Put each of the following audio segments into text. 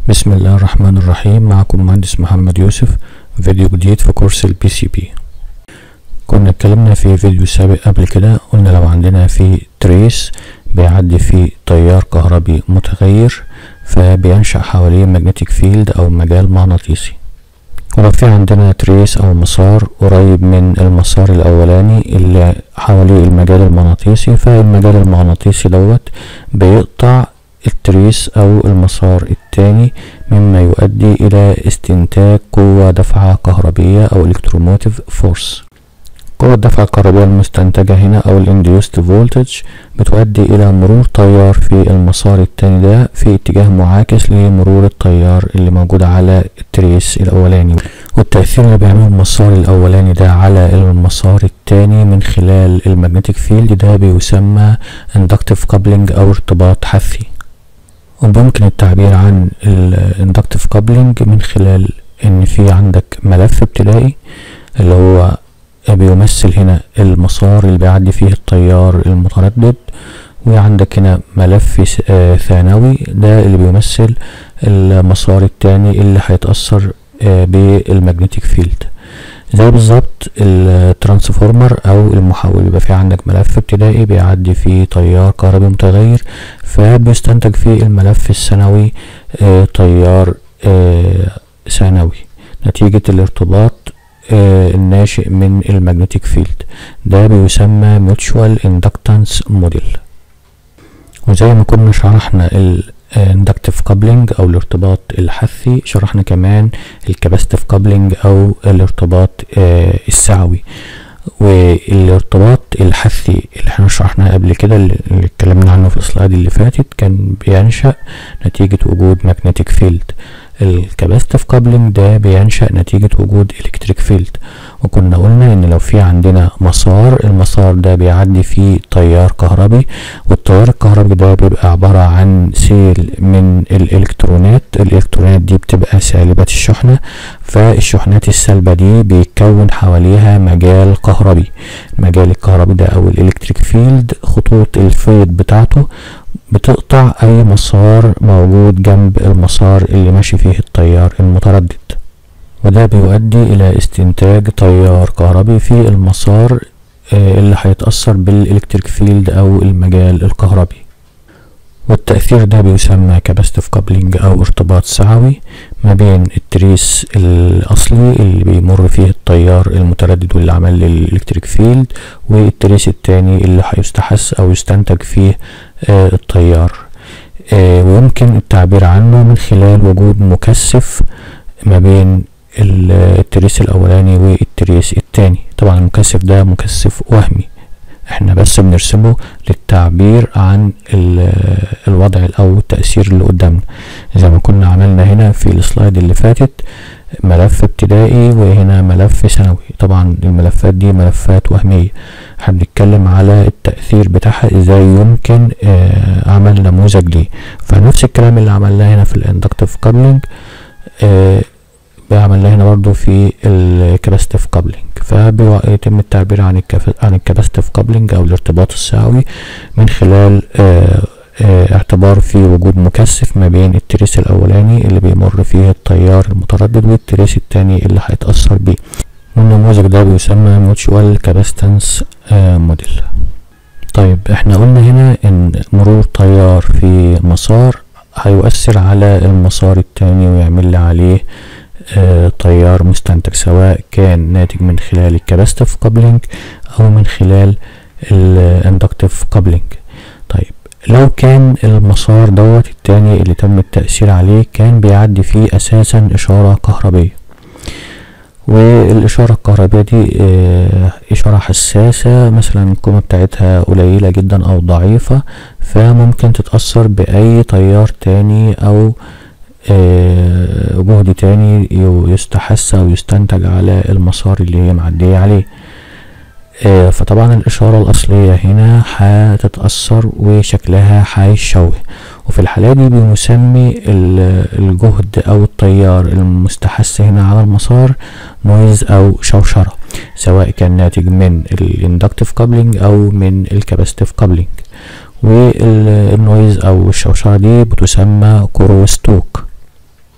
بسم الله الرحمن الرحيم معكم مهندس محمد يوسف فيديو جديد في كورس البي سي بي كنا اتكلمنا في فيديو سابق قبل كده قلنا لو عندنا في تريس بيعدي فيه تيار كهربي متغير فبينشأ حواليه ماجنتيك فيلد او مجال مغناطيسي ولو في عندنا تريس او مسار قريب من المسار الاولاني اللي حواليه المجال المغناطيسي فالمجال المغناطيسي دوت بيقطع التريس او المسار التاني مما يؤدي الى استنتاج قوة دفعة كهربية او الكتروموتيف فورس قوة الدفعة الكهربية المستنتجة هنا او الانديوست فولتج بتؤدي الى مرور تيار في المسار التاني ده في اتجاه معاكس لمرور التيار اللي موجود على التريس الاولاني والتأثير اللي بيعمله المسار الاولاني ده على المسار التاني من خلال المagnetic فيلد ده بيسمى inductive coupling او ارتباط حثي وممكن التعبير عن الاندكتيف كابلنج من خلال ان في عندك ملف ابتدائي اللي هو بيمثل هنا المسار اللي بيعدي فيه التيار المتردد وعندك هنا ملف ثانوي ده اللي بيمثل المسار التاني اللي هيتأثر بالمagnetic فيلد زي بالظبط الترانسفورمر او المحول يبقى في عندك ملف ابتدائي بيعدي فيه تيار كهربي متغير فبيستنتج في الملف الثانوي آه تيار آه ثانوي نتيجة الارتباط آه الناشئ من المagnetic فيلد ده بيسمى mutual inductance model وزي ما كنا شرحنا ال inductive coupling او الارتباط الحثي شرحنا كمان الكاباستيف coupling او الارتباط آه السعوي والارتباط الحثي اللي احنا شرحناه قبل كده اللي اتكلمنا عنه في السلايد اللي فاتت كان بينشأ نتيجة وجود magnetic field الكاباستيف كابلنج ده بينشأ نتيجة وجود الكتريك فيلد وكنا قلنا ان لو في عندنا مسار المسار ده بيعدي فيه تيار كهربي والتيار الكهربي ده بيبقى عبارة عن سيل من الالكترونات الالكترونات دي بتبقى سالبة الشحنة فالشحنات السالبة دي بيتكون حواليها مجال كهربي المجال الكهربي ده او الالكتريك فيلد خطوط الفيض بتاعته بتقطع اي مسار موجود جنب المسار اللي ماشي فيه التيار المتردد وده بيؤدي الى استنتاج تيار كهربي في المسار اللي هيتأثر بالإلكتريك فيلد او المجال الكهربي والتأثير ده بيسمى كاباستيف كابلينج أو ارتباط سعوي ما بين التريس الأصلي اللي بيمر فيه التيار المتردد واللي عمل للإلكتريك فيلد والتريس التاني اللي هيستحس أو يستنتج فيه آه التيار آه ويمكن التعبير عنه من خلال وجود مكثف ما بين التريس الأولاني والتريس التاني طبعا المكثف ده مكثف وهمي احنا بس بنرسمه للتعبير عن الوضع او التأثير اللي قدامنا زي ما كنا عملنا هنا في السلايد اللي فاتت ملف ابتدائي وهنا ملف ثانوي طبعا الملفات دي ملفات وهمية احنا بنتكلم على التأثير بتاعها ازاي يمكن اه عمل نموذج ليه فنفس الكلام اللي عملناه هنا في الاندكتيف كابلنج اه عملناه هنا برضو في الكاباستيف كابلنج فبيتم التعبير عن عن الكاباستيف كابلنج او الارتباط السعوي من خلال آآ آآ اعتبار في وجود مكثف ما بين التريس الاولاني اللي بيمر فيه التيار المتردد والتريس التاني اللي هيتأثر بيه والنموذج ده بيسمى موتشوال كاباستنس موديل طيب احنا قلنا هنا ان مرور تيار في مسار هيؤثر على المسار التاني ويعمل لي عليه آه تيار مستنتج سواء كان ناتج من خلال الكاباستيف كابلينج او من خلال الاندكتيف كابلينج طيب لو كان المسار دوت التاني اللي تم التأثير عليه كان بيعدي فيه اساسا اشارة كهربية والإشارة الكهربية دي آه إشارة حساسة مثلا القيمة بتاعتها قليلة جدا أو ضعيفة فممكن تتأثر بأي تيار تاني أو آه جهد تاني يستحس او يستنتج على المسار اللي هي معدية عليه آه فطبعا الاشارة الاصلية هنا هتتأثر وشكلها هيشوه وفي الحالة دي بنسمي الجهد او التيار المستحس هنا على المسار نويز او شوشرة سواء كان ناتج من الاندكتيف كابلينج او من الكاباستيف كابلينج والنويز او الشوشرة دي بتسمى كروستوك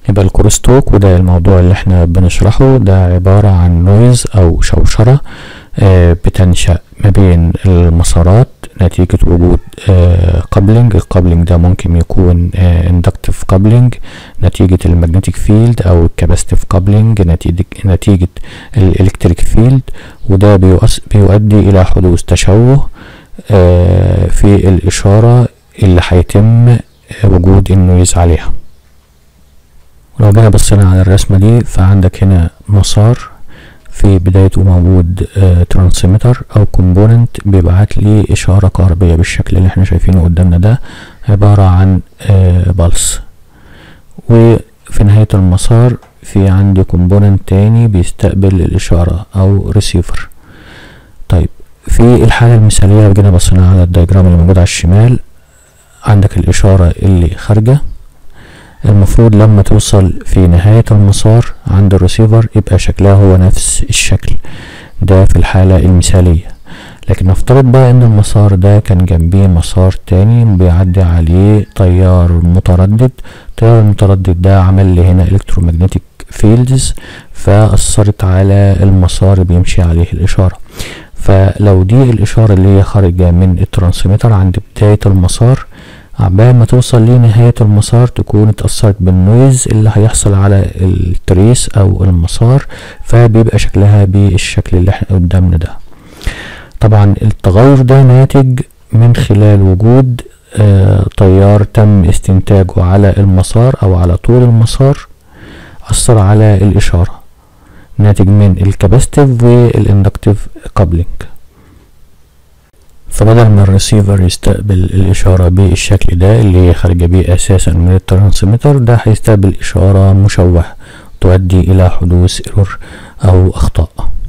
يبقى الكروس توك وده الموضوع اللي احنا بنشرحه ده عبارة عن نويز او شوشرة آه بتنشأ ما بين المسارات نتيجة وجود كابلنج الكابلنج ده ممكن يكون اندكتيف كابلنج نتيجة المagnetic فيلد او الكاباستيف كابلنج نتيجة نتيجة الالكتريك فيلد وده بيؤدي الى حدوث تشوه آه في الاشارة اللي هيتم وجود النويز عليها ولو جينا بصينا على الرسمة دي فعندك هنا مسار في بدايته موجود ترانسميتر او كومبوننت بيبعت لي اشارة كهربية بالشكل اللي احنا شايفينه قدامنا ده عبارة عن بلس وفي نهاية المسار في عندي كومبوننت تاني بيستقبل الاشارة او ريسيفر طيب في الحالة المثالية لو جينا بصينا على الدياجرام اللي موجود على الشمال عندك الاشارة اللي خارجة المفروض لما توصل في نهاية المسار عند الريسيفر يبقى شكلها هو نفس الشكل ده في الحالة المثالية لكن نفترض بقى ان المسار ده كان جنبيه مسار تاني بيعدي عليه تيار متردد التيار المتردد ده عمل لي هنا الكترومagnetic فيلدز فأثرت على المسار اللي بيمشي عليه الإشارة فلو دي الإشارة اللي هي خارجة من الترانسميتر عند بداية المسار عبال ما توصل لنهاية المسار تكون اتأثرت بالنويز اللي هيحصل على التريس أو المسار فبيبقى شكلها بالشكل اللي احنا قدامنا ده طبعا التغير ده ناتج من خلال وجود آه تيار تم استنتاجه على المسار أو على طول المسار أثر على الإشارة ناتج من الكاباستيف والاندكتيف كابلينج فبدل ما الريسيفر يستقبل الإشارة بالشكل ده اللي هي خارجة بيه أساسا من الترانسميتر ده هيستقبل إشارة مشوهة تؤدي إلى حدوث ايرور أو أخطاء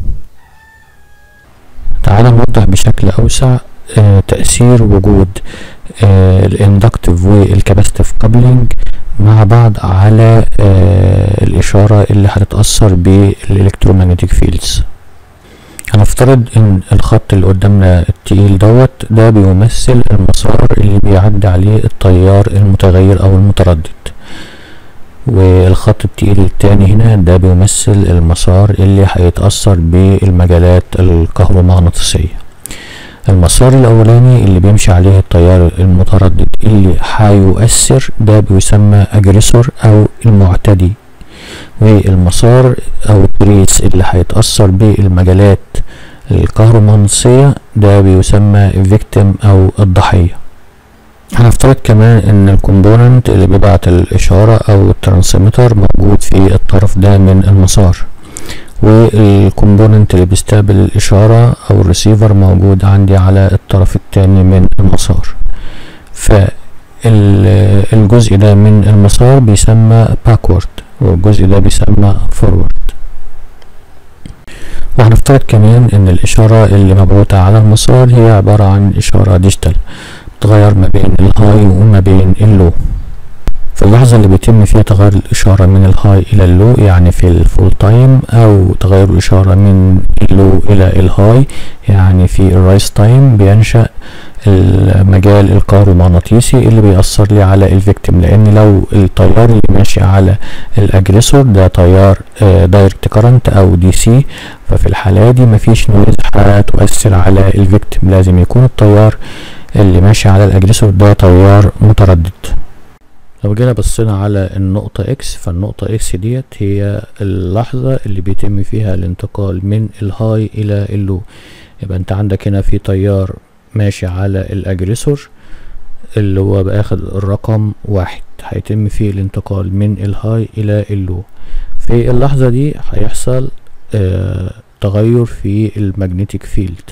تعال نوضح بشكل أوسع آه تأثير وجود آه الاندكتيف والكاباستيف كابلينج مع بعض على آه الإشارة اللي هتتأثر بالإلكترومagnetic فيلدز هنفترض ان الخط اللي قدامنا التقيل دوت ده بيمثل المسار اللي بيعدي عليه التيار المتغير او المتردد والخط التقيل التاني هنا ده بيمثل المسار اللي هيتأثر بالمجالات الكهرومغناطيسية المسار الاولاني اللي بيمشي عليه التيار المتردد اللي هيؤثر ده بيسمى اجريسور او المعتدي والمسار او التريس اللي هيتأثر بالمجالات الكهرومغناطيسية ده بيسمى فيكتيم او الضحية هنفترض كمان ان الكومبوننت اللي بيبعت الاشارة او الترانسميتر موجود في الطرف ده من المسار والكومبوننت اللي بيستقبل الاشارة او الريسيفر موجود عندي على الطرف التاني من المسار فالجزء ده من المسار بيسمى باكورد والجزء ده بيسمى فورورد وهنفترض كمان ان الاشارة اللي مبعوثة على المسار هي عبارة عن اشارة ديجيتال بتغير ما بين الهاي وما بين اللو في اللحظة اللي بيتم فيها تغير الإشارة من الهاي إلى اللو يعني في الفول تايم أو تغير الإشارة من اللو إلى الهاي يعني في الرايس تايم بينشأ المجال الكهرومغناطيسي اللي بيأثر لي على الفيكتيم لأن لو التيار اللي ماشي على الأجريسور ده تيار دايركت كرنت أو دي سي ففي الحالة دي مفيش نويز هتؤثر على الفيكتيم لازم يكون التيار اللي ماشي على الأجريسور ده تيار متردد لو جينا بصينا على النقطة اكس فالنقطة اكس ديت هي اللحظة اللي بيتم فيها الانتقال من الهاي الى اللو يبقى انت عندك هنا في تيار ماشي على الاجريسور اللي هو باخد الرقم واحد هيتم فيه الانتقال من الهاي الى اللو في اللحظة دي هيحصل آه تغير في المagnetic فيلد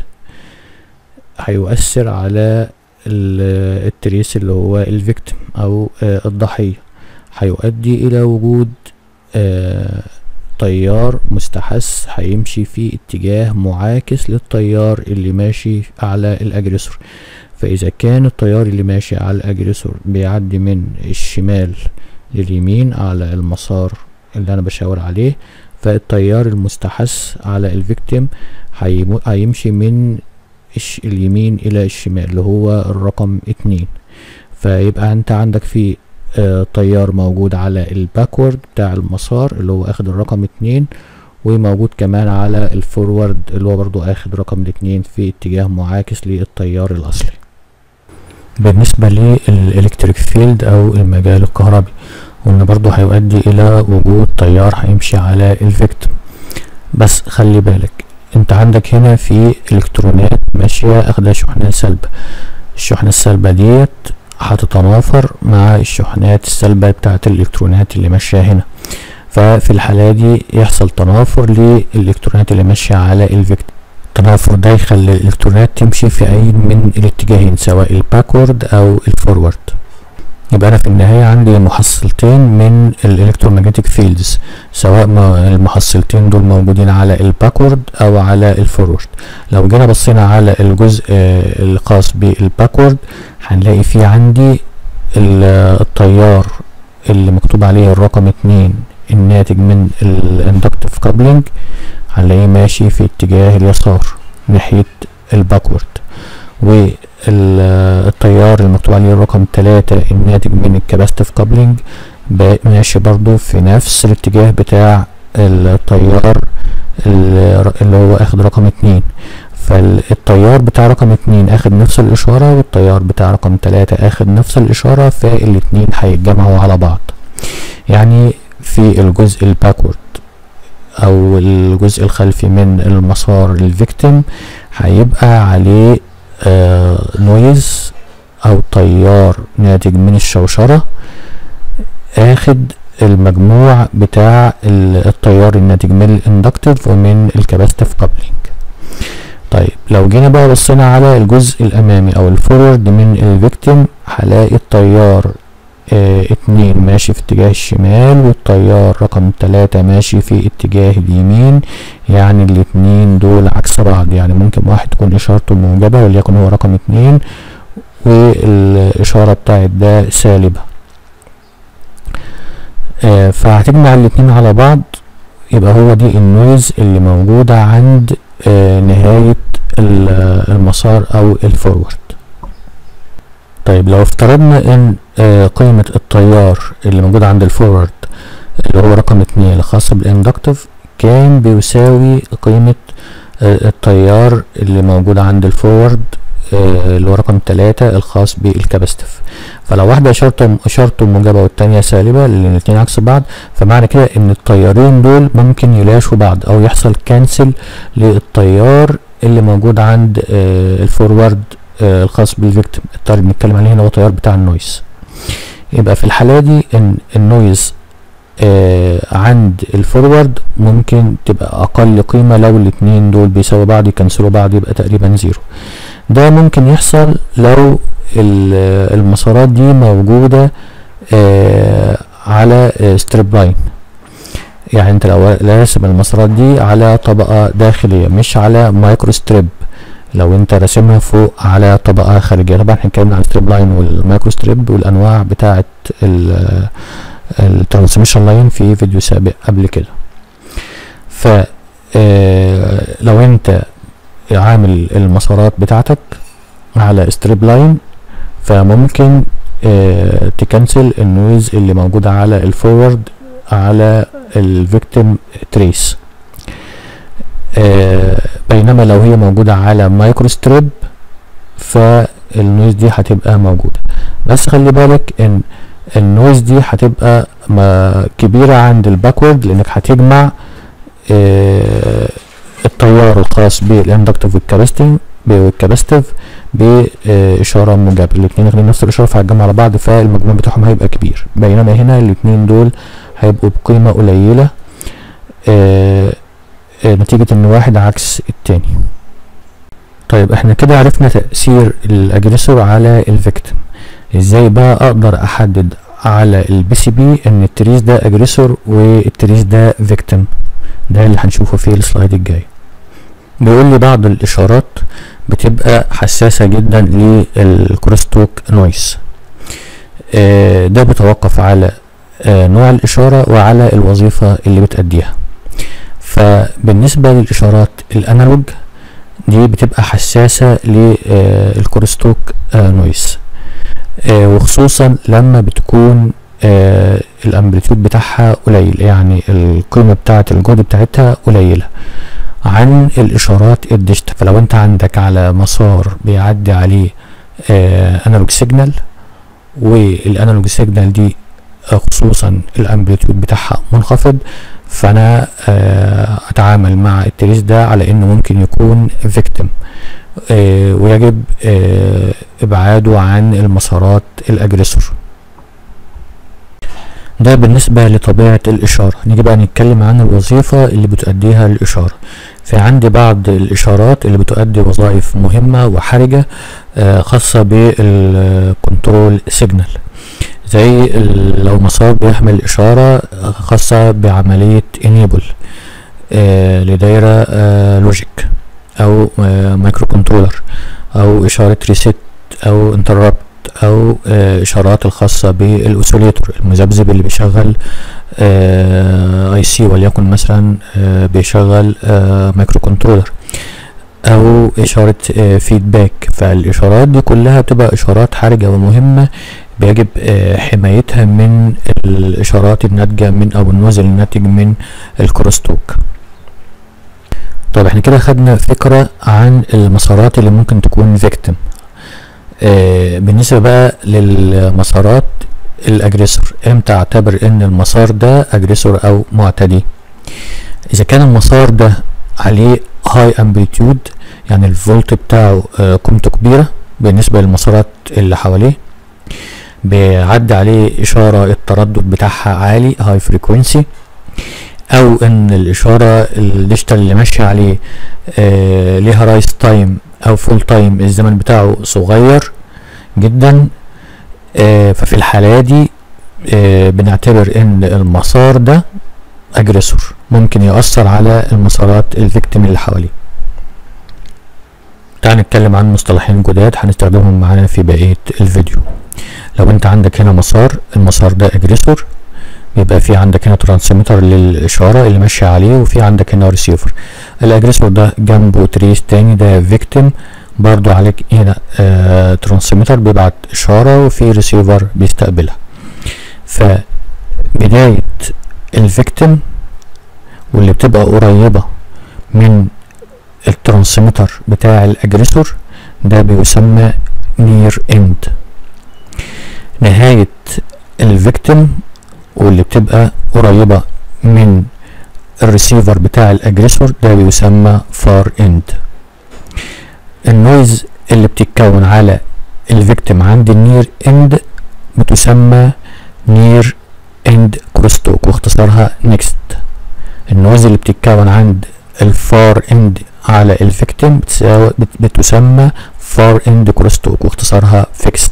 هيؤثر على التريس اللي هو الفيكتيم او آه الضحية هيؤدي الى وجود آه تيار مستحث هيمشي في اتجاه معاكس للتيار اللي ماشي على الاجريسور فاذا كان التيار اللي ماشي على الاجريسور بيعدي من الشمال لليمين على المسار اللي انا بشاور عليه فالتيار المستحث على الفيكتيم هيمشي من اليمين الى الشمال اللي هو الرقم اتنين فيبقى انت عندك في آه تيار موجود على الباكورد بتاع المسار اللي هو اخد الرقم اتنين وموجود كمان على الفورورد اللي هو برضو اخد رقم الاتنين في اتجاه معاكس للتيار الاصلي بالنسبة للإلكتريك فيلد أو المجال الكهربي وإن برضو هيؤدي إلى وجود تيار هيمشي على الفيكتوم بس خلي بالك انت عندك هنا في الكترونات ماشية اخدها شحنات سلبة الشحنة السلبة ديت هتتنافر مع الشحنات السلبة بتاعت الالكترونات اللي ماشية هنا ففي الحالة دي يحصل تنافر للالكترونات اللي ماشية على الفيكتور التنافر ده يخلي الالكترونات تمشي في اي من الاتجاهين سواء الباكورد او الفورورد يبقى انا في النهاية عندي محصلتين من الالكترومagnetic فيلدز سواء ما المحصلتين دول موجودين على الباكورد او على الفورورد لو جينا بصينا على الجزء الخاص بالباكورد هنلاقي فيه عندي التيار اللي مكتوب عليه الرقم اتنين الناتج من الاندكتيف كابلنج هنلاقيه ماشي في اتجاه اليسار ناحية الباكورد والتيار المكتوب عليه الرقم تلاتة الناتج من الكاباستيف كابلنج ماشي برضو في نفس الاتجاه بتاع التيار اللي هو اخد رقم اتنين فالتيار بتاع رقم اتنين اخد نفس الاشارة والتيار بتاع رقم تلاتة اخد نفس الاشارة فالاتنين هيتجمعوا على بعض يعني في الجزء الباكورد او الجزء الخلفي من المسار الفيكتيم هيبقى عليه آه نويز او تيار ناتج من الشوشرة اخد المجموع بتاع التيار الناتج من الاندكتيف ومن الكاباستيف كابلينج طيب لو جينا بقى بصينا على الجزء الامامي او الفورورد من الفيكتيم هلاقي التيار اه اتنين ماشي في اتجاه الشمال والتيار رقم تلاتة ماشي في اتجاه اليمين يعني الاتنين دول عكس بعض يعني ممكن واحد تكون اشارته موجبة وليكن هو رقم اتنين والاشارة بتاعت ده سالبة اه فهتجمع الاتنين على بعض يبقى هو دي النويز اللي موجودة عند اه نهاية المسار او الفورورد طيب لو افترضنا ان آه قيمة التيار اللي موجود عند الفورورد اللي هو رقم اتنين الخاص بالاندكتيف كان بيساوي قيمة آه التيار اللي موجود عند الفورورد آه اللي هو رقم تلاتة الخاص بالكاباستيف فلو واحدة اشارته اشارته موجبة والتانية سالبة لان الاتنين عكس بعض فمعنى كده ان التيارين دول ممكن يلاشوا بعض او يحصل كانسل للتيار اللي موجود عند الفورورد آه الخاص بالفيكتيم التيار اللي بنتكلم عليه هنا هو التيار بتاع النويز يبقى في الحالة دي ان النويز آه عند الفورورد ممكن تبقى اقل قيمة لو الاتنين دول بيساوي بعض يكنسلوا بعض يبقى تقريبا زيرو ده ممكن يحصل لو المسارات دي موجودة آه على ستريب لاين يعني انت لو راسم المسارات دي على طبقة داخلية مش على مايكرو ستريب لو انت راسمها فوق على طبقة خارجية طبعا احنا اتكلمنا عن ستريب لاين والمايكرو ستريب والانواع بتاعة الترانسميشن لاين في فيديو سابق قبل كده ف اه لو انت عامل المسارات بتاعتك على ستريب لاين فممكن اه تكنسل النويز اللي موجودة على الفورورد على الفيكتيم تريس آه بينما لو هي موجودة على مايكرو ستريب فالنويز دي هتبقى موجودة بس خلي بالك ان النويز دي هتبقى كبيرة عند الباكورد لانك هتجمع آه التيار الخاص بالاندكتيف والكاباستيف بالكاباستيف بإشارة موجبة الاتنين واخدين نفس الإشارة فهتجمع على بعض فالمجموع بتاعهم هيبقى كبير بينما هنا الاتنين دول هيبقوا بقيمة قليلة آه نتيجة ان واحد عكس التاني طيب احنا كده عرفنا تأثير الاجريسور على الفيكتيم ازاي بقى اقدر احدد على البي سي بي ان التريس ده اجريسور والتريس ده فيكتيم ده اللي هنشوفه في السلايد الجاي بيقول لي بعض الاشارات بتبقى حساسة جدا للكروستوك نويز اه ده بيتوقف على اه نوع الاشارة وعلى الوظيفة اللي بتأديها فبالنسبة للإشارات الأنالوج دي بتبقى حساسة للكروستوك نويز وخصوصا لما بتكون آه الامبليتيود بتاعها قليل يعني القيمة بتاعة الجهد بتاعتها قليلة عن الاشارات الديجيتال فلو انت عندك على مسار بيعدي عليه آه انالوج سيجنال والانالوج سيجنال دي خصوصا الامبليتيود بتاعها منخفض فانا آه اتعامل مع التريس ده على انه ممكن يكون فيكتيم آه ويجب آه ابعاده عن المسارات الاجريسور ده بالنسبة لطبيعة الإشارة نيجي بقى نتكلم عن الوظيفة اللي بتؤديها الإشارة في عندي بعض الإشارات اللي بتؤدي وظائف مهمة وحرجة آه خاصة بالكنترول سيجنال زي لو مسار بيحمل إشارة خاصة بعملية انيبل آه لدايرة آه لوجيك أو آه مايكرو كنترولر أو إشارة ريست أو انتربت او آه اشارات الخاصة بالاوسيليتور المذبذب اللي بيشغل آه اي سي وليكن مثلا آه بيشغل آه مايكرو كنترولر او اشارة آه فيدباك فالاشارات دي كلها بتبقى اشارات حرجة ومهمة بيجب آه حمايتها من الاشارات الناتجة من او النوزل الناتج من الكروستوك طب احنا كده خدنا فكرة عن المسارات اللي ممكن تكون فيكتيم آه بالنسبة بقى للمسارات الاجريسور امتى اعتبر ان المسار ده اجريسور او معتدي اذا كان المسار ده عليه هاي امبليتيود يعني الفولت بتاعه آه قيمته كبيرة بالنسبة للمسارات اللي حواليه بيعدي عليه اشارة التردد بتاعها عالي هاي فريكوينسي او ان الاشارة الديجيتال اللي ماشية عليه آه ليها رايس تايم او فول تايم الزمن بتاعه صغير جدا آه ففي الحالة دي آه بنعتبر ان المسار ده اجريسور ممكن يأثر على المسارات الفيكتيم اللي حواليه تعال نتكلم عن مصطلحين جداد هنستخدمهم معانا في بقية الفيديو لو انت عندك هنا مسار المسار ده اجريسور بيبقى في عندك هنا ترانسميتر للاشاره اللي ماشيه عليه وفي عندك هنا ريسيفر الاجريسور ده جنبه تريس تاني ده فيكتيم برضو عليك هنا آه ترانسميتر بيبعت اشاره وفي ريسيفر بيستقبلها فبدايه الفيكتيم واللي بتبقى قريبه من الترانسميتر بتاع الاجريسور ده بيسمى نير اند نهايه الفيكتيم واللي بتبقى قريبة من الريسيفر بتاع الاجريسور ده بيسمى فار اند النويز اللي بتتكون على الفيكتيم عند النير اند بتسمى نير اند كروستوك واختصارها نيكست النويز اللي بتتكون عند الفار اند على الفيكتيم بتسمى فار اند كروستوك واختصارها فيكست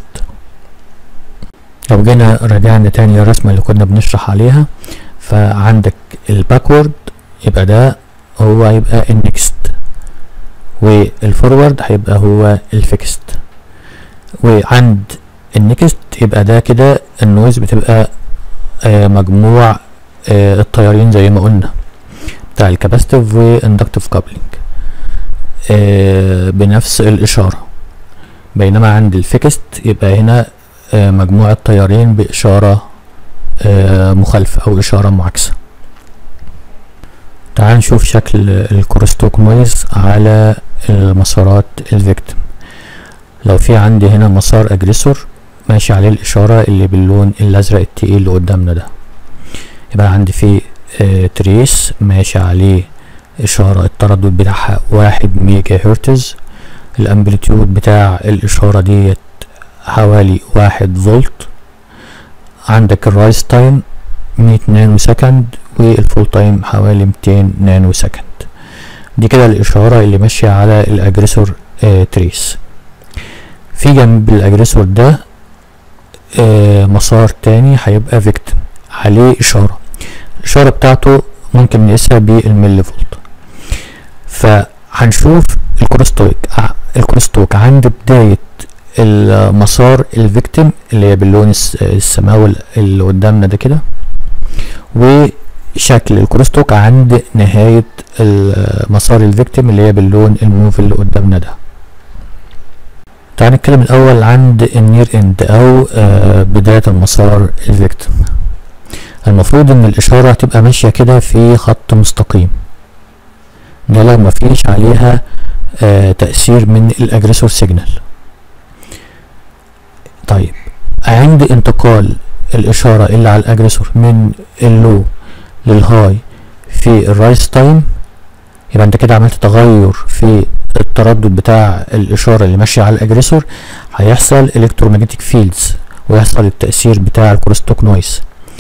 لو جينا رجعنا تاني الرسمة اللي كنا بنشرح عليها فعندك الباكورد يبقى ده هو هيبقى النكست والفورورد هيبقى هو الفيكست وعند النكست يبقى ده كده النويز بتبقى آه مجموع آه التيارين زي ما قلنا بتاع الكاباستيف واندكتيف كابلينج آه بنفس الإشارة بينما عند الفيكست يبقى هنا آه مجموعة تيارين بإشارة آه مخالفة أو إشارة معاكسة تعال نشوف شكل الكروستوك نويز على المسارات الفيكتيم لو في عندي هنا مسار أجريسور ماشي عليه الإشارة اللي باللون الأزرق التقيل اللي قدامنا ده يبقى عندي فيه آه تريس ماشي عليه إشارة التردد بتاعها واحد ميجا هرتز الأمبليتيود بتاع الإشارة ديت حوالي واحد فولت عندك الرايس تايم مية نانو سكند والفول تايم حوالي ميتين نانو سكند دي كده الإشارة اللي ماشية على الأجريسور آه تريس في جنب الأجريسور ده آه مسار تاني هيبقى فيكتيم عليه إشارة الإشارة بتاعته ممكن نقيسها بالملي فولت فهنشوف الكروستوك الكروستوك عند بداية المسار الفيكتيم اللي هي باللون السماوي اللي قدامنا ده كده وشكل الكروستوك عند نهاية مسار الفيكتيم اللي هي باللون الموف اللي قدامنا ده تعال نتكلم الاول عند النير اند او آه بداية المسار الفيكتيم المفروض ان الاشارة هتبقى ماشية كده في خط مستقيم ده لو مفيش عليها آه تأثير من الاجريسور سيجنال طيب عند انتقال الاشارة اللي على الاجريسور من اللو للهاي في الرايس تايم يبقى انت كده عملت تغير في التردد بتاع الاشاره اللي ماشيه على الاجريسور هيحصل الكترومagnetic فيلدز ويحصل التاثير بتاع الكروستوك نويز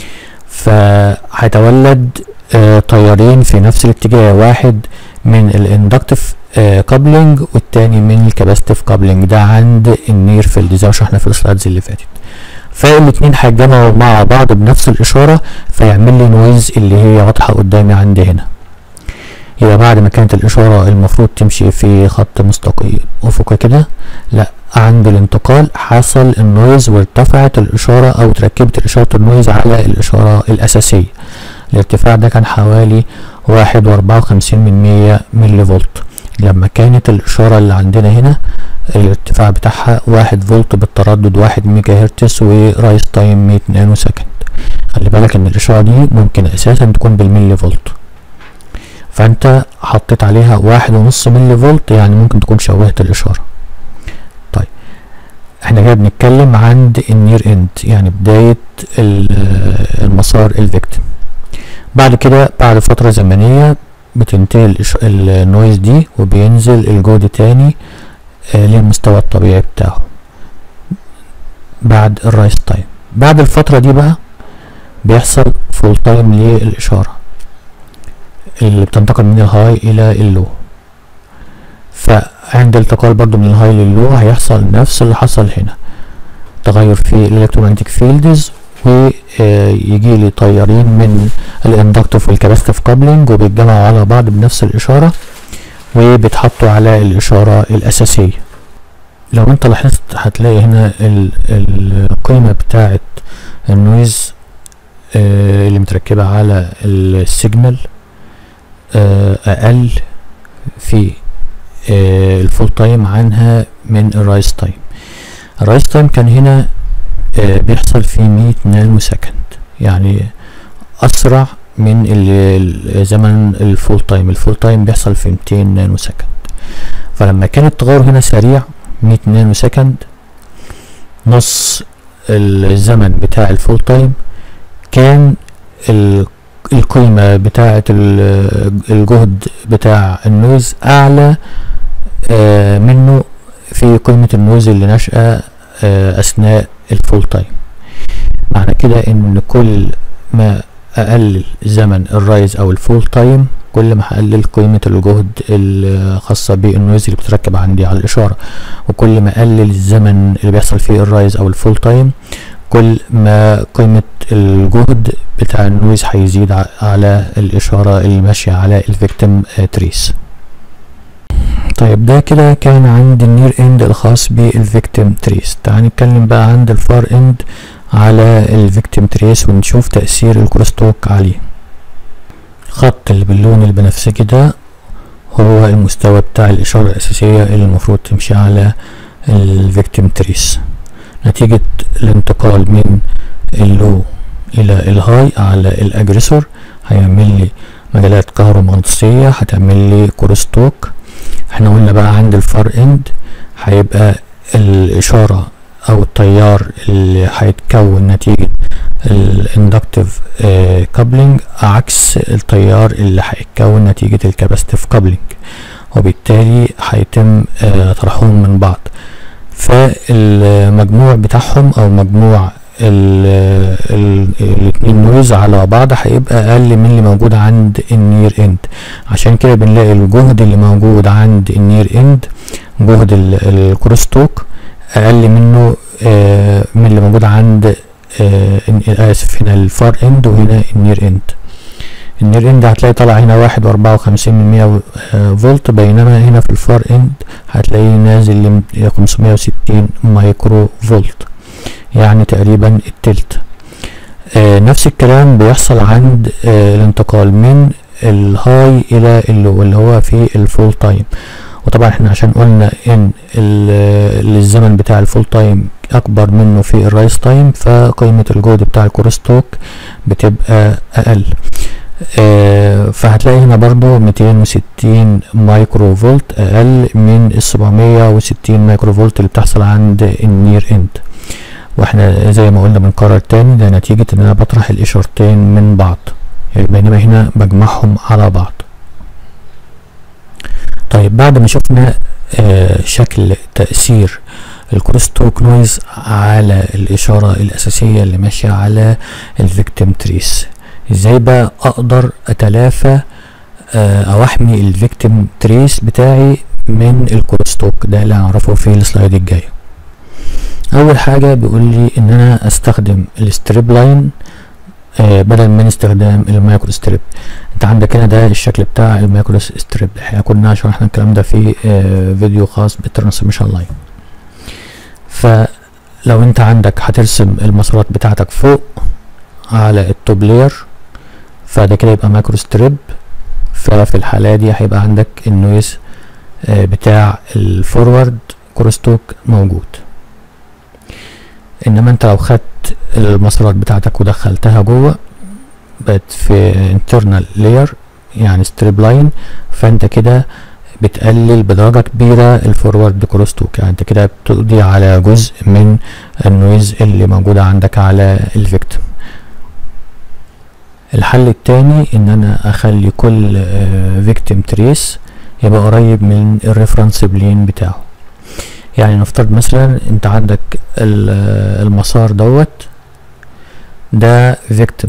فهيتولد آه تيارين في نفس الاتجاه واحد من الاندكتيف آه كابلنج والتاني من الكاباستيف كابلنج ده عند النير فيلد زي ما شرحنا في السلايدز اللي فاتت فالاتنين هيتجمعوا مع بعض بنفس الاشاره فيعمل لي نويز اللي هي واضحه قدامي عندي هنا يبقى بعد ما كانت الإشارة المفروض تمشي في خط مستقيم أفقي كده لا عند الانتقال حصل النويز وارتفعت الإشارة أو تركبت إشارة النويز على الإشارة الأساسية الارتفاع ده كان حوالي واحد وأربعة وخمسين من مية ملي فولت لما كانت الإشارة اللي عندنا هنا الارتفاع بتاعها واحد فولت بالتردد واحد ميجا هرتز ورايس تايم مية نانو سكند خلي بالك إن الإشارة دي ممكن أساسا تكون بالملي فولت فانت حطيت عليها واحد ونص ملي فولت يعني ممكن تكون شوهت الاشارة طيب احنا كده بنتكلم عند النير اند يعني بداية المسار الفيكتيم بعد كده بعد فترة زمنية بتنتهي النويز دي وبينزل الجهد تاني آه للمستوى الطبيعي بتاعه بعد الرايس تايم بعد الفترة دي بقى بيحصل فول تايم للإشارة اللي بتنتقل من الهاي الى اللو فعند الانتقال برضو من الهاي لللو هيحصل نفس اللي حصل هنا تغير في الالكترومagnetic فيلدز ويجي لي تيارين من الاندكتيف والكاباستيف كابلنج وبيتجمعوا على بعض بنفس الاشاره وبيتحطوا على الاشاره الاساسيه لو انت لاحظت هتلاقي هنا القيمه بتاعه النويز اللي متركبه على السيجنال اقل في الفول تايم عنها من الرايس تايم الرايس تايم كان هنا بيحصل في 100 نانو سكند يعني اسرع من زمن الفول تايم الفول تايم بيحصل في 200 نانو سكند فلما كان التغير هنا سريع 100 نانو سكند نص الزمن بتاع الفول تايم كان القيمة بتاعة الجهد بتاع النويز أعلى آه منه في قيمة النويز اللي نشأة آه أثناء الفول تايم معنى كده إن كل ما أقلل زمن الرايز أو الفول تايم كل ما هقلل قيمة الجهد الخاصة بالنويز اللي بتركب عندي على الإشارة وكل ما أقلل الزمن اللي بيحصل فيه الرايز أو الفول تايم كل ما قيمة الجهد بتاع النويز هيزيد على الإشارة اللي ماشية على الفيكتيم تريس طيب ده كده كان عند النير اند الخاص بالفيكتيم تريس تعال نتكلم بقى عند الفار اند على الفيكتيم تريس ونشوف تأثير الكروستوك عليه الخط اللي باللون البنفسجي ده هو المستوى بتاع الإشارة الأساسية اللي المفروض تمشي على الفيكتيم تريس نتيجة الانتقال من اللو إلى الهاي على الأجريسور هيعمل لي مجالات كهرومغناطيسية هتعمل لي كروستوك احنا قلنا بقى عند الفار اند هيبقى الإشارة أو التيار اللي هيتكون نتيجة الاندكتيف كابلنج عكس التيار اللي هيتكون نتيجة الكاباستيف كابلنج وبالتالي هيتم اه طرحهم من بعض فالمجموع بتاعهم او مجموع الاثنين نويز على بعض هيبقى اقل من اللي موجود عند النير اند عشان كده بنلاقي الجهد اللي موجود عند النير اند جهد الكروستوك اقل منه آه من اللي موجود عند آه اسف هنا الفار اند وهنا النير اند النير اند هتلاقي طالع هنا واحد واربعة وخمسين من مية فولت بينما هنا في الفار اند هتلاقيه نازل لخمسمية وستين مايكرو فولت يعني تقريبا التلت آه نفس الكلام بيحصل عند آه الانتقال من الهاي الى اللو اللي هو في الفول تايم وطبعا احنا عشان قلنا ان الزمن بتاع الفول تايم اكبر منه في الرايس تايم فقيمة الجهد بتاع الكروستوك بتبقى اقل اه فهتلاقي هنا برضو 260 مايكرو فولت اقل من ال 760 مايكرو فولت اللي بتحصل عند النير اند واحنا زي ما قلنا بنكرر تاني ده نتيجة ان انا بطرح الاشارتين من بعض يعني بينما هنا بجمعهم على بعض طيب بعد ما شفنا آه شكل تأثير الكروستوك نويز على الإشارة الأساسية اللي ماشية على الفيكتيم تريس ازاي بقى أقدر أتلافى آه أو أحمي الفيكتيم تريس بتاعي من الكروستوك ده اللي هنعرفه في السلايد الجاي أول حاجة بيقول لي إن أنا أستخدم الستريب لاين آه بدل من استخدام المايكرو ستريب انت عندك هنا ده الشكل بتاع المايكرو ستريب احنا كنا شرحنا الكلام ده في آه فيديو خاص بالترانسميشن لاين فلو انت عندك هترسم المسارات بتاعتك فوق على التوب لير فده كده يبقى مايكرو ستريب ففي الحالة دي هيبقى عندك النويز آه بتاع الفورورد كروستوك موجود انما انت لو خدت المسارات بتاعتك ودخلتها جوه بقت في internal layer يعني ستريب لاين فانت كده بتقلل بدرجة كبيرة الفورورد كروستوك يعني انت كده بتقضي على جزء من النويز اللي موجودة عندك على الفيكتيم الحل التاني ان انا اخلي كل فيكتيم تريس يبقى قريب من الريفرنس بلين بتاعه يعني نفترض مثلا انت عندك المسار دوت ده فيكتيم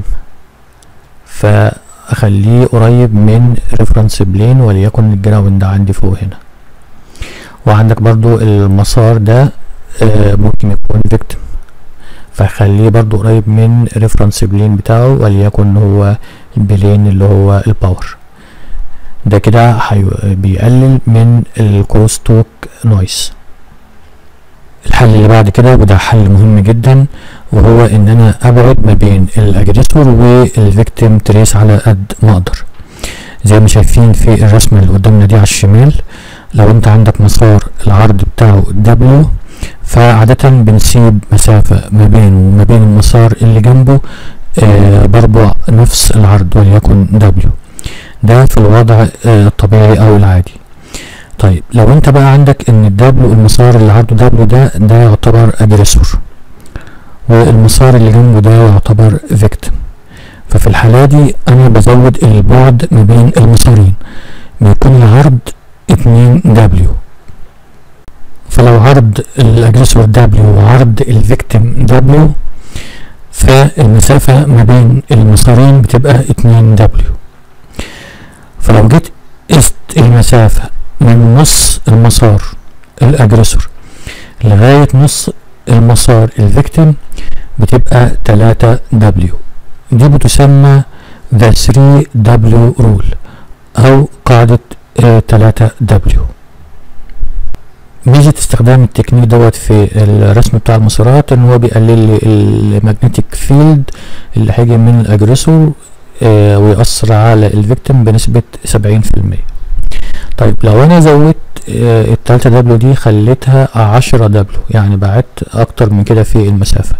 فاخليه قريب من ريفرنس بلين وليكن الجراوند عندي فوق هنا وعندك برضو المسار ده آه ممكن يكون فيكتيم فخليه برضو قريب من ريفرنس بلين بتاعه وليكن هو البلين اللي هو الباور ده كده بيقلل من الكروستوك نويز الحل اللي بعد كده وده حل مهم جدا وهو ان انا ابعد ما بين الاجريسور والفيكتيم تريس على قد ما اقدر زي ما شايفين في الرسمه اللي قدامنا دي على الشمال لو انت عندك مسار العرض بتاعه دبليو فعادة بنسيب مسافة ما بينه وما بين المسار اللي جنبه آه بربع نفس العرض وليكن دبليو ده في الوضع آه الطبيعي او العادي طيب لو انت بقى عندك ان الدبليو المسار اللي عرضه دبليو ده ده يعتبر اجريسور والمسار اللي جنبه ده يعتبر فيكتيم ففي الحالة دي انا بزود البعد ما بين المسارين بيكون العرض اتنين دبليو فلو عرض الاجريسور دبليو وعرض الفيكتيم دبليو فالمسافة ما بين المسارين بتبقى اتنين دبليو فلو جيت قست المسافة من نص المسار الاجريسور لغاية نص المسار الفيكتيم بتبقى 3 دبليو دي بتسمى the 3 دبليو رول او قاعدة 3 دبليو ميزة استخدام التكنيك دوت في الرسم بتاع المسارات ان هو بيقلل لي المagnetic فيلد اللي هيجي من الاجريسور آه ويأثر على الفيكتيم بنسبة سبعين في المية طيب لو انا زودت آه التالتة دبليو دي خليتها عشرة دبليو يعني بعدت اكتر من كده في المسافة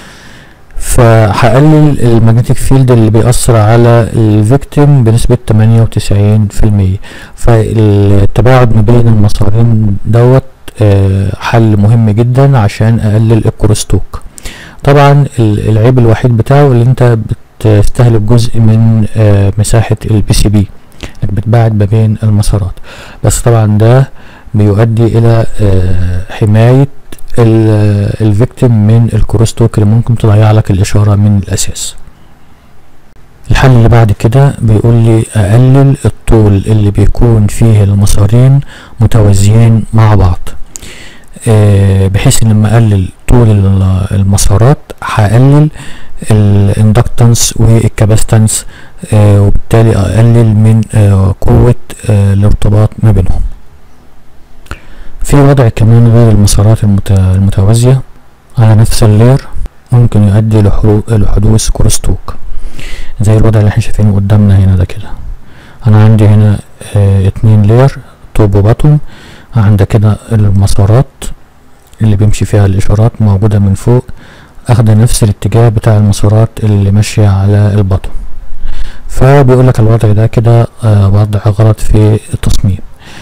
فهقلل المagnetic فيلد اللي بيأثر على الفيكتيم بنسبة تمانية وتسعين في المية فالتباعد ما بين المسارين دوت آه حل مهم جدا عشان اقلل الكروستوك طبعا العيب الوحيد بتاعه اللي انت بتستهلك جزء من آه مساحة البي سي بي انك بتباعد ما بين المسارات بس طبعا ده بيؤدي الى آه حماية الفيكتيم من الكروستوك اللي ممكن تضيع لك الاشارة من الاساس الحل اللي بعد كده بيقول لي اقلل الطول اللي بيكون فيه المسارين متوازيين مع بعض آه بحيث ان لما اقلل طول المسارات هقلل الاندكتنس والكاباستنس آه وبالتالي اقلل من آه قوة الارتباط ما بينهم في وضع كمان غير المسارات المتوازية على نفس اللير ممكن يؤدي لحدوث كروستوك زي الوضع اللي احنا شايفينه قدامنا هنا ده كده انا عندي هنا اه اتنين لير توب وباتوم عندك كده المسارات اللي بيمشي فيها الاشارات موجودة من فوق اخدة نفس الاتجاه بتاع المسارات اللي ماشية على البطن فبيقول لك الوضع ده كده آه وضع غلط في التصميم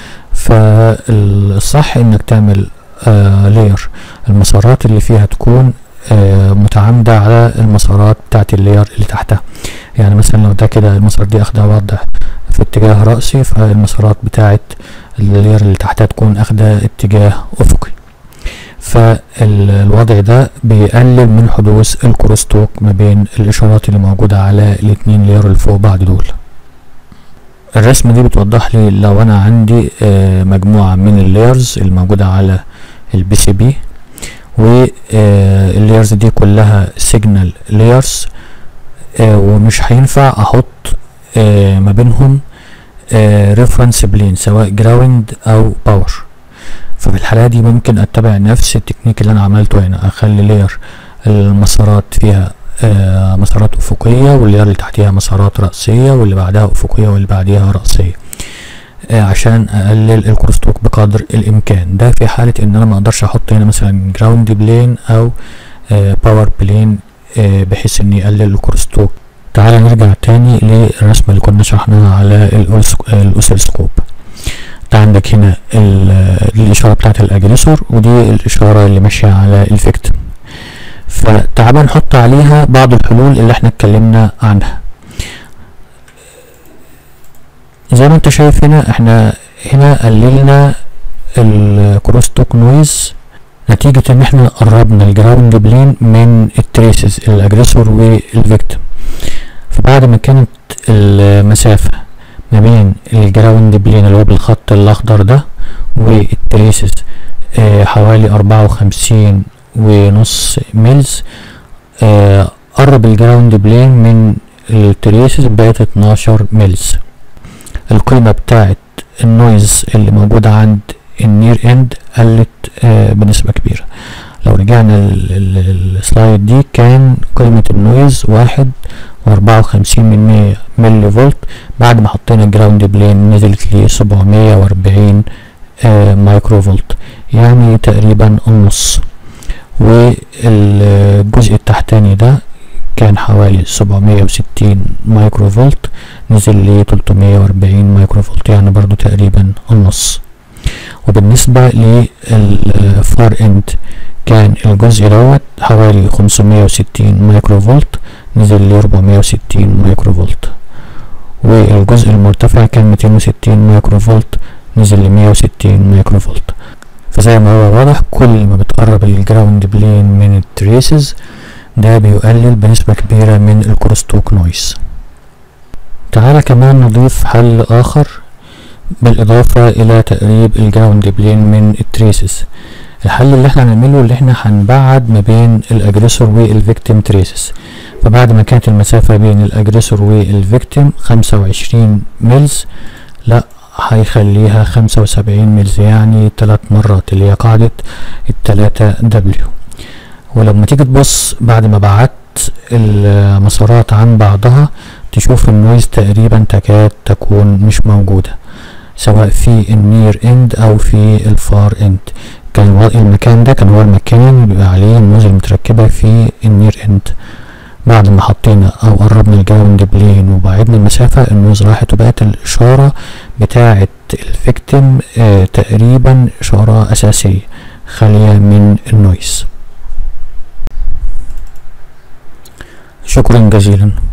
فالصح انك تعمل آه لير المسارات اللي فيها تكون آه متعامدة على المسارات بتاعت اللير اللي تحتها يعني مثلا لو ده كده المسار دي اخدة وضع في اتجاه رأسي فالمسارات بتاعت اللير اللي تحتها تكون اخدة اتجاه افقي فالوضع ده بيقلل من حدوث الكروستوك ما بين الاشارات اللي موجودة على الاتنين لير اللي فوق بعض دول الرسمة دي بتوضح لي لو انا عندي آه مجموعة من اللايرز الموجودة على البي سي بي واللايرز دي كلها سيجنال لايرز ومش هينفع احط آه ما بينهم ريفرنس بلين سواء جراوند او باور ففي الحالة دي ممكن اتبع نفس التكنيك اللي انا عملته هنا اخلي لاير المسارات فيها آه مسارات افقية واللير اللي تحتيها مسارات رأسية واللي بعدها افقية واللي بعديها رأسية آه عشان اقلل الكروستوك بقدر الامكان ده في حالة ان انا ما اقدرش احط هنا مثلا جراوند بلين او آه باور بلين آه بحيث ان يقلل الكروستوك تعال نرجع تاني للرسمة اللي كنا شرحناها على الاوسيلسكوب انت عندك هنا الاشارة بتاعت الاجريسور ودي الاشارة اللي ماشية على الفيكتيم فتعال نحط عليها بعض الحلول اللي احنا اتكلمنا عنها زي ما انت شايف هنا احنا هنا قللنا الكروس توك نويز نتيجة ان احنا قربنا الجراوند بلين من التريسز الاجريسور والفيكتيم فبعد ما كانت المسافة ما بين الجراوند بلين اللي هو بالخط الاخضر ده والتريسز اه حوالي اربعة وخمسين ونص ميلز آه قرب الجراوند بلين من التريسز بقت اتناشر ميلز القيمة بتاعت النويز اللي موجودة عند النير اند قلت آه بنسبة كبيرة لو رجعنا السلايد دي كان قيمة النويز واحد واربعة وخمسين من مية ملي فولت بعد ما حطينا الجراوند بلين نزلت لي سبعمية واربعين آه مايكرو فولت يعني تقريبا النص والجزء التحتاني ده كان حوالي سبعمية وستين مايكرو فولت نزل ل تلتمية واربعين مايكرو فولت يعني برضو تقريبا النص وبالنسبة للفار اند كان الجزء دوت حوالي خمسمية وستين مايكرو فولت نزل ل اربعمية وستين مايكرو فولت والجزء المرتفع كان ميتين وستين مايكرو فولت نزل ل مية وستين مايكرو فولت فزي ما هو واضح كل ما بتقرب الجراوند بلين من التريسز ده بيقلل بنسبة كبيرة من الكروستوك نويز تعالى كمان نضيف حل آخر بالإضافة إلى تقريب الجراوند بلين من التريسز الحل اللي احنا هنعمله اللي احنا هنبعد ما بين الأجريسور والفيكتيم تريسز فبعد ما كانت المسافة بين الأجريسور والفيكتيم خمسة وعشرين ميلز لا هيخليها خمسة وسبعين ميلز يعني تلات مرات اللي هي قاعدة التلاتة دبليو ولما تيجي تبص بعد ما بعدت المسارات عن بعضها تشوف النويز تقريبا تكاد تكون مش موجودة سواء في النير اند او في الفار اند كان المكان ده كان هو المكان اللي بيبقى عليه النويز المتركبة في النير اند بعد ما حطينا او قربنا الجراوند بلين وبعدنا المسافة النويز راحت وبقت الاشارة بتاعة الفيكتيم آه تقريبا اشارة اساسية خالية من النويز شكرا جزيلا